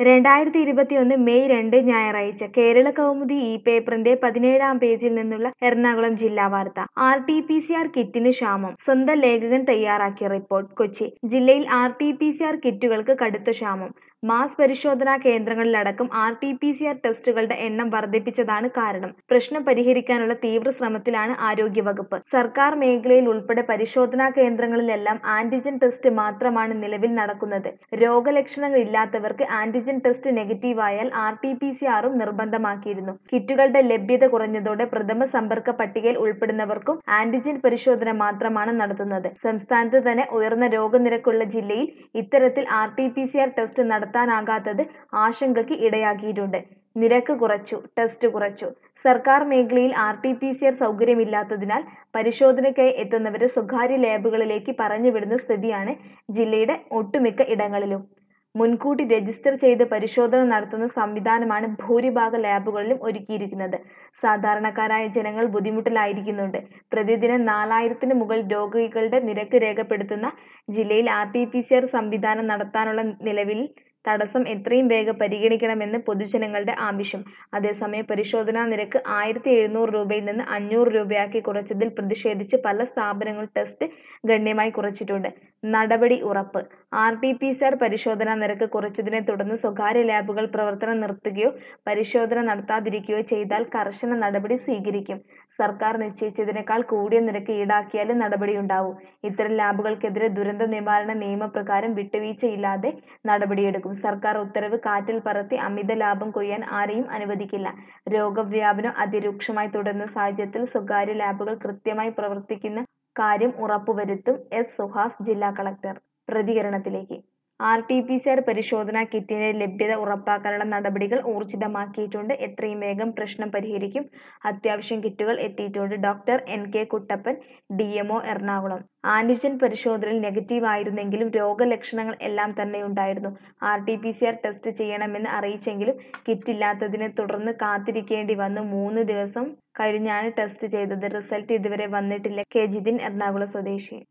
രണ്ടായിരത്തി ഇരുപത്തിയൊന്ന് മെയ് രണ്ട് ഞായറാഴ്ച കേരള കൗമുദി ഈ പേപ്പറിന്റെ പതിനേഴാം പേജിൽ നിന്നുള്ള എറണാകുളം ജില്ലാ വാർത്ത R T P C R കിറ്റിന് ക്ഷാമം സ്വന്തം ലേഖകൻ തയ്യാറാക്കിയ റിപ്പോർട്ട് കൊച്ചി ജില്ലയിൽ R T P C R കിറ്റുകൾക്ക് കടുത്ത ക്ഷാമം മാസ് പരിശോധനാ കേന്ദ്രങ്ങളിലടക്കം R T P C R ടെസ്റ്റുകളുടെ എണ്ണം വർദ്ധിപ്പിച്ചതാണ് കാരണം പ്രശ്നം പരിഹരിക്കാനുള്ള തീവ്ര ശ്രമത്തിലാണ് ആരോഗ്യവകുപ്പ് സർക്കാർ മേഖലയിൽ ഉൾപ്പെടെ പരിശോധനാ കേന്ദ്രങ്ങളിലെല്ലാം ആന്റിജൻ ടെസ്റ്റ് മാത്രമാണ് നിലവിൽ നടക്കുന്നത് രോഗലക്ഷണങ്ങൾ ഇല്ലാത്തവർക്ക് ആന്റിജൻ ടെസ്റ്റ് നെഗറ്റീവ് ആയാൽ ആർ ടി പി സി ആറും നിർബന്ധമാക്കിയിരുന്നു കിറ്റുകളുടെ ലഭ്യത കുറഞ്ഞതോടെ പ്രഥമ സമ്പർക്ക പട്ടികയിൽ ഉൾപ്പെടുന്നവർക്കും ആന്റിജൻ പരിശോധന മാത്രമാണ് നടത്തുന്നത് സംസ്ഥാനത്ത് തന്നെ ഉയർന്ന രോഗനിരക്കുള്ള ജില്ലയിൽ ഇത്തരത്തിൽ R T P C R test നടത്താനാകാത്തത് ആശങ്കയ്ക്ക് ഇടയാക്കിയിട്ടുണ്ട് നിരക്ക് കുറച്ചു ടെസ്റ്റ് കുറച്ചു സർക്കാർ മേഖലയിൽ R T P C R സൗകര്യമില്ലാത്തതിനാൽ പരിശോധനയ്ക്കായി എത്തുന്നവരെ സ്വകാര്യ ലാബുകളിലേക്ക് പറഞ്ഞുവിടുന്ന സ്ഥിതിയാണ് ജില്ലയുടെ ഒട്ടുമിക്ക ഇടങ്ങളിലും മുൻകൂട്ടി രജിസ്റ്റർ ചെയ്ത് പരിശോധന നടത്തുന്ന സംവിധാനമാണ് ഭൂരിഭാഗം ലാബുകളിലും ഒരുക്കിയിരിക്കുന്നത് സാധാരണക്കാരായ ജനങ്ങൾ ബുദ്ധിമുട്ടിലായിരിക്കുന്നുണ്ട് പ്രതിദിനം നാലായിരത്തിന് മുകളിൽ രോഗികളുടെ നിരക്ക് രേഖപ്പെടുത്തുന്ന ജില്ലയിൽ R T P C R സംവിധാനം നടത്താനുള്ള നിലവിൽ തടസ്സം എത്രയും വേഗം പരിഗണിക്കണമെന്ന് പൊതുജനങ്ങളുടെ ആവശ്യം അതേസമയം പരിശോധനാ നിരക്ക് ആയിരത്തി എഴുന്നൂറ് രൂപയിൽ നിന്ന് അഞ്ഞൂറ് രൂപയാക്കി കുറച്ചതിൽ പ്രതിഷേധിച്ച് പല സ്ഥാപനങ്ങളും ടെസ്റ്റ് ഗണ്യമായി കുറച്ചിട്ടുണ്ട് നടപടി ഉറപ്പ് R T P C R പരിശോധനാ നിരക്ക് കുറച്ചതിനെ തുടർന്ന് സ്വകാര്യ ലാബുകൾ പ്രവർത്തനം നിർത്തുകയോ പരിശോധന നടത്താതിരിക്കുകയോ ചെയ്താൽ കർശന നടപടി സ്വീകരിക്കും സർക്കാർ നിശ്ചയിച്ചതിനേക്കാൾ കൂടിയ നിരക്ക് ഈടാക്കിയാലും നടപടിയുണ്ടാവും ഇത്തരം ലാബുകൾക്കെതിരെ ദുരന്ത നിവാരണ നിയമപ്രകാരം വിട്ടുവീഴ്ചയില്ലാതെ നടപടിയെടുക്കും സർക്കാർ ഉത്തരവ് കാറ്റിൽ പറത്തി അമിത ലാഭം കൊയ്യാൻ ആരെയും അനുവദിക്കില്ല രോഗവ്യാപനം അതിരൂക്ഷമായി തുടരുന്ന സാഹചര്യത്തിൽ സ്വകാര്യ ലാബുകൾ കൃത്യമായി പ്രവർത്തിക്കുന്ന കാര്യം ഉറപ്പുവരുത്തും എസ് സുഹാസ് ജില്ലാ കളക്ടർ പ്രതികരണത്തിലേക്ക് R T P C R പരിശോധനാ കിറ്റിന്റെ ലഭ്യത ഉറപ്പാക്കാനുള്ള നടപടികൾ ഊർജിതമാക്കിയിട്ടുണ്ട് എത്രയും വേഗം പ്രശ്നം പരിഹരിക്കും അത്യാവശ്യം കിറ്റുകൾ എത്തിയിട്ടുണ്ട് doctor N K Kuttappan D MO Ernakulam antigen പരിശോധനയിൽ നെഗറ്റീവ് ആയിരുന്നെങ്കിലും രോഗലക്ഷണങ്ങൾ എല്ലാം തന്നെ ഉണ്ടായിരുന്നു R T P C R test ചെയ്യണമെന്ന് അറിയിച്ചെങ്കിലും കിറ്റില്ലാത്തതിനെ തുടർന്ന് കാത്തിരിക്കേണ്ടി വന്നു മൂന്ന് ദിവസം കഴിഞ്ഞാണ് ടെസ്റ്റ് ചെയ്തത് റിസൾട്ട് ഇതുവരെ വന്നിട്ടില്ല കെ ജിതിൻ എറണാകുളം സ്വദേശി